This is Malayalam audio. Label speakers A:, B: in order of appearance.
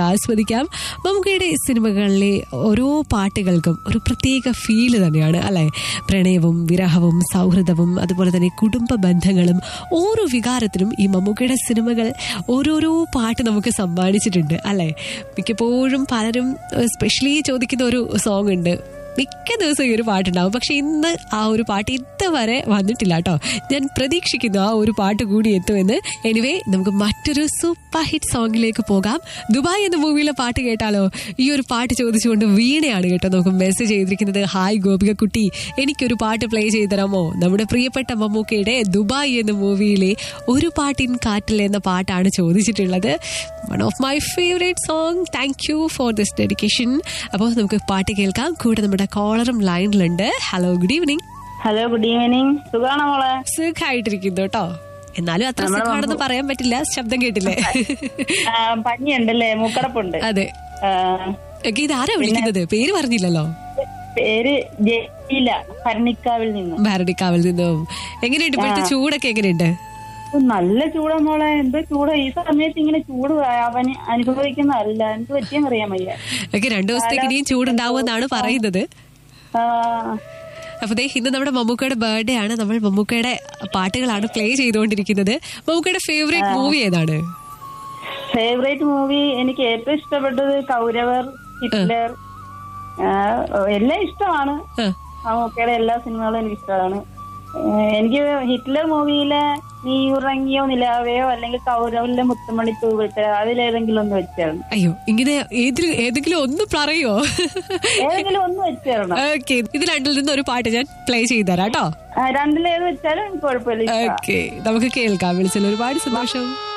A: ആസ്വദിക്കാം മമ്മൂക്കയുടെ സിനിമകളിലെ ഓരോ പാട്ടുകൾക്കും ഒരു പ്രത്യേക ഫീല് തന്നെയാണ് അല്ലെ പ്രണയവും വിരഹവും സൗഹൃദവും അതുപോലെ തന്നെ കുടുംബ ബന്ധങ്ങളും ഓരോ വികാരത്തിനും ഈ മമ്മൂക്കയുടെ സിനിമകൾ ഓരോരോ പാട്ട് നമുക്ക് സമ്മാനിച്ചിട്ടുണ്ട് അല്ലെ മിക്കപ്പോഴും പലരും സ്പെഷ്യലി ചോദിക്കുന്ന ഒരു സോങ് ഉണ്ട് മിക്ക ദിവസവും ഈ ഒരു പാട്ടുണ്ടാവും പക്ഷെ ഇന്ന് ആ ഒരു പാട്ട് ഇതുവരെ വന്നിട്ടില്ല കേട്ടോ ഞാൻ പ്രതീക്ഷിക്കുന്നു ആ ഒരു പാട്ട് കൂടി എത്തുമെന്ന് എനിവേ നമുക്ക് മറ്റൊരു സൂപ്പർ ഹിറ്റ് സോങ്ങിലേക്ക് പോകാം ദുബായ് എന്ന മൂവിയിലെ പാട്ട് കേട്ടാലോ ഈ ഒരു പാട്ട് ചോദിച്ചുകൊണ്ട് വീണയാണ് കേട്ടോ നമുക്ക് മെസ്സേജ് ചെയ്തിരിക്കുന്നത് ഹായ് ഗോപിക കുട്ടി എനിക്കൊരു പാട്ട് പ്ലേ ചെയ്ത് തരാമോ നമ്മുടെ പ്രിയപ്പെട്ട മമ്മൂക്കയുടെ ദുബായ് എന്ന മൂവിയിലെ ഒരു പാട്ടിൻ കാറ്റിൽ എന്ന പാട്ടാണ് ചോദിച്ചിട്ടുള്ളത് one of my favourite song thank you for this dedication അപ്പോൾ നമുക്ക് പാട്ട് കേൾക്കാം കൂടെ നമ്മുടെ കോളറും ലൈനിലുണ്ട് hello good evening
B: hello good evening സുഖാണോ മോളെ
A: സുഖമായിട്ടിരിക്കുന്നു കേട്ടോ എന്നാലും അത്ര സുഖമാണെന്ന് പറയാൻ പറ്റില്ല ശബ്ദം കേട്ടില്ലേ
B: ആ, പനിയുണ്ടല്ലേ മൂക്കടപ്പുണ്ട്
A: അതെ
B: ആ,
A: ഒക്കെ ഇത് ആരാ വിളിക്കുന്നത് പേര് പറഞ്ഞില്ലല്ലോ
B: പേര് ജയില ഭരണിക്കാവിൽ നിന്ന്
A: ഭാരണിക്കാവിൽ നിന്നും എങ്ങനെയുണ്ട് ഇപ്പോഴത്തെ ചൂടൊക്കെ എങ്ങനെയുണ്ട്
B: ഓ, നല്ല ചൂടാ മോളെ എന്തോ ചൂടാ ഈ സമയത്ത് ഇങ്ങനെ ചൂട് അവന് അനുഭവിക്കുന്നതല്ല എന്ത് പറ്റിയെന്ന് അറിയാൻ വയ്യ
A: ഒക്കെ രണ്ടു ദിവസത്തേക്ക് ഇനിയും ചൂടുണ്ടാവുമെന്നാണ് പറയുന്നത്
B: ആ,
A: അപ്പൊ ദേ ഇന്ന് നമ്മുടെ മമ്മൂക്കയുടെ ബർത്ത്ഡേ ആണ് നമ്മൾ മമ്മൂക്കയുടെ പാട്ടുകളാണ് പ്ലേ ചെയ്തുകൊണ്ടിരിക്കുന്നത് മമ്മൂക്കയുടെ ഫേവറേറ്റ് മൂവി ഏതാണ്
B: ഫേവറേറ്റ് മൂവി എനിക്ക് ഏറ്റവും ഇഷ്ടപ്പെട്ടത് കൗരവർ ഹിറ്റ്ലർ ആ, എല്ലാം ഇഷ്ടമാണ്
A: ആ,
B: മമ്മൂക്കയുടെ എല്ലാ സിനിമകളും എനിക്ക് ഇഷ്ടമാണ് ഏഹ് എനിക്ക് ഹിറ്റ്ലർ മൂവിയിലെ നീ ഉറങ്ങിയോ നിലാവയോ അല്ലെങ്കിൽ കൗരവിലെ മുത്തുമണി തൂവിട്ട് അതിലേതെങ്കിലും ഒന്ന് വെച്ചേരണം
A: അയ്യോ ഇങ്ങനെ ഏതിൽ ഏതെങ്കിലും ഒന്ന് പറയോ
B: ഏതെങ്കിലും ഒന്ന് വെച്ചേരണം
A: ഓക്കെ ഇത് രണ്ടിൽ നിന്ന് ഒരു പാട്ട് ഞാൻ പ്ലേ ചെയ്തുതരാം കേട്ടോ
B: ആ, രണ്ടിലേത് വെച്ചാലും എനിക്ക് കുഴപ്പമില്ല ഇഷ്ടമാ.
A: ഓക്കെ നമുക്ക് കേൾക്കാം വിളിച്ചതിൽ ഒരുപാട് സന്തോഷം